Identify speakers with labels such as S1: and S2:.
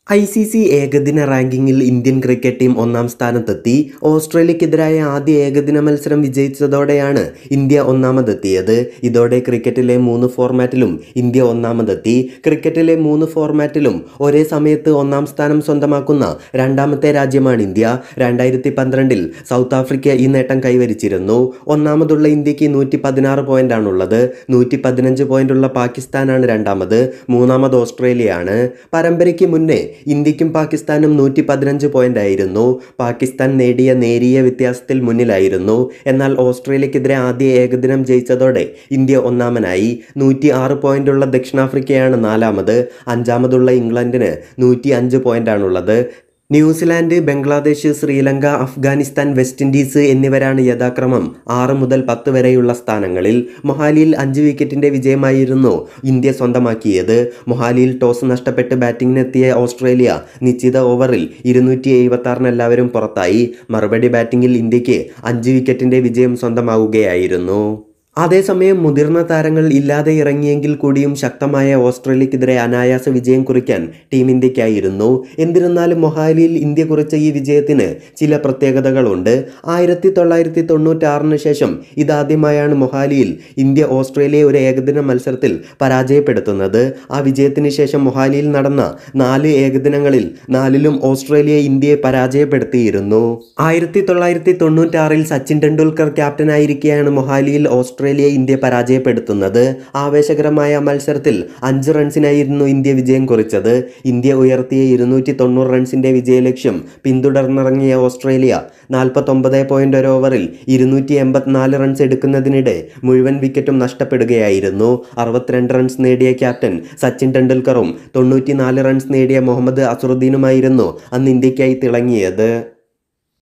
S1: I C C ഏകദിന റാങ്കിങ്ങിൽ Indian cricket team ഒന്നാം സ്ഥാനത്തെത്തി ഓസ്ട്രേലിയക്കെതിരായ ആദ്യ ഏകദിന മത്സരം വിജയിച്ചതോടെയാണ് ഇന്ത്യ ഒന്നാമതെത്തിയത് ഇതോടെ ക്രിക്കറ്റിലെ മൂന്ന് ഫോർമാറ്റിലും ഇന്ത്യ ഒന്നാമതെത്തി ക്രിക്കറ്റിലെ മൂന്ന് ഫോർമാറ്റിലും ഒരേ സമയത്ത് ഒന്നാം സ്ഥാനം സ്വന്തമാക്കുന്ന രണ്ടാമത്തെ രാജ്യമാണ് ഇന്ത്യ രണ്ടായിരത്തി പന്ത്രണ്ടിൽ സൗത്ത് ആഫ്രിക്ക ഈ നേട്ടം കൈവരിച്ചിരുന്നു ഒന്നാമതുള്ള ഇന്ത്യക്ക് നൂറ്റി പതിനാറ് പോയിന്റാണുള്ളത് നൂറ്റി പതിനഞ്ച് പോയിന്റുള്ള പാകിസ്ഥാനാണ് രണ്ടാമത് മൂന്നാമത് ഓസ്ട്രേലിയയാണ് പരമ്പരയ്ക്ക് മുന്നേ ഇന്ത്യക്കും പാകിസ്ഥാനും നൂറ്റി പതിനഞ്ച് പോയിന്റ് ആയിരുന്നു പാകിസ്ഥാൻ നേടിയ നേരിയ വ്യത്യാസത്തിൽ മുന്നിലായിരുന്നു എന്നാൽ ഓസ്ട്രേലിയക്കെതിരെ ആദ്യ ഏകദിനം ജയിച്ചതോടെ ഇന്ത്യ ഒന്നാമനായി നൂറ്റി ആറ് പോയിന്റുള്ള ദക്ഷിണാഫ്രിക്കയാണ് നാലാമത് അഞ്ചാമതുള്ള ഇംഗ്ലണ്ടിന് നൂറ്റി അഞ്ച് പോയിന്റാണുള്ളത് New Zealand Bangladesh Sri Lanka Afghanistan West Indies എന്നിവരാണ് യഥാക്രമം ആറ് മുതൽ പത്ത് വരെയുള്ള സ്ഥാനങ്ങളിൽ മൊഹാലിയിൽ അഞ്ച് വിക്കറ്റിന്റെ വിജയമായിരുന്നു ഇന്ത്യ സ്വന്തമാക്കിയത് മൊഹാലിയിൽ ടോസ് നഷ്ടപ്പെട്ട് ബാറ്റിംഗിനെത്തിയ ഓസ്ട്രേലിയ നിശ്ചിത ഓവറിൽ ഇരുന്നൂറ്റി എഴുപത്തി ആറിന് എല്ലാവരും പുറത്തായി മറുപടി ബാറ്റിംഗിൽ ഇന്ത്യക്ക് അഞ്ച് വിക്കറ്റിന്റെ വിജയം സ്വന്തമാവുകയായിരുന്നു അതേസമയം മുതിർന്ന താരങ്ങൾ ഇല്ലാതെ ഇറങ്ങിയെങ്കിൽ കൂടിയും ശക്തമായ ഓസ്ട്രേലിയക്കെതിരെ അനായാസ വിജയം കുറിക്കാൻ ടീം ഇന്ത്യക്കായിരുന്നു എന്നിരുന്നാലും മൊഹാലിയിൽ ഇന്ത്യ കുറിച്ച ഈ വിജയത്തിന് ചില പ്രത്യേകതകളുണ്ട് ആയിരത്തി തൊള്ളായിരത്തി തൊണ്ണൂറ്റാറിന് ശേഷം ഇതാദ്യമായാണ് മൊഹാലിയിൽ ഇന്ത്യ ഓസ്ട്രേലിയയെ ഒരു ഏകദിന മത്സരത്തിൽ പരാജയപ്പെടുത്തുന്നത് ആ വിജയത്തിന് ശേഷം മൊഹാലിയിൽ നടന്ന നാല് ഏകദിനങ്ങളിൽ നാലിലും ഓസ്ട്രേലിയ ഇന്ത്യയെ പരാജയപ്പെടുത്തിയിരുന്നു ആയിരത്തി തൊള്ളായിരത്തി തൊണ്ണൂറ്റാറിൽ സച്ചിൻ ടെണ്ടുൽക്കർ ക്യാപ്റ്റനായിരിക്കെയാണ് മൊഹാലിയിൽ ഓസ്ട്രേലിയ ഇന്ത്യ പരാജയപ്പെടുത്തുന്നത് ആവേശകരമായ മത്സരത്തിൽ അഞ്ച് റൺസിനായിരുന്നു ഇന്ത്യ വിജയം കുറിച്ചത് ഇന്ത്യ ഉയർത്തിയ ഇരുന്നൂറ്റി തൊണ്ണൂറ് റൺസിന്റെ വിജയലക്ഷ്യം പിന്തുടർന്നിറങ്ങിയ ഓസ്ട്രേലിയ നാൽപ്പത്തൊമ്പത് പോയിന്റ് ഒരു ഓവറിൽ ഇരുന്നൂറ്റി എൺപത്തിനാല് റൺസ് എടുക്കുന്നതിനിടെ മുഴുവൻ വിക്കറ്റും നഷ്ടപ്പെടുകയായിരുന്നു അറുപത്തിരണ്ട് റൺസ് നേടിയ ക്യാപ്റ്റൻ സച്ചിൻ ടെണ്ടുൽക്കറും തൊണ്ണൂറ്റിനാല് റൺസ് നേടിയ മുഹമ്മദ് അസറുദ്ദീനുമായിരുന്നു അന്ന് ഇന്ത്യക്കായി തിളങ്ങിയത്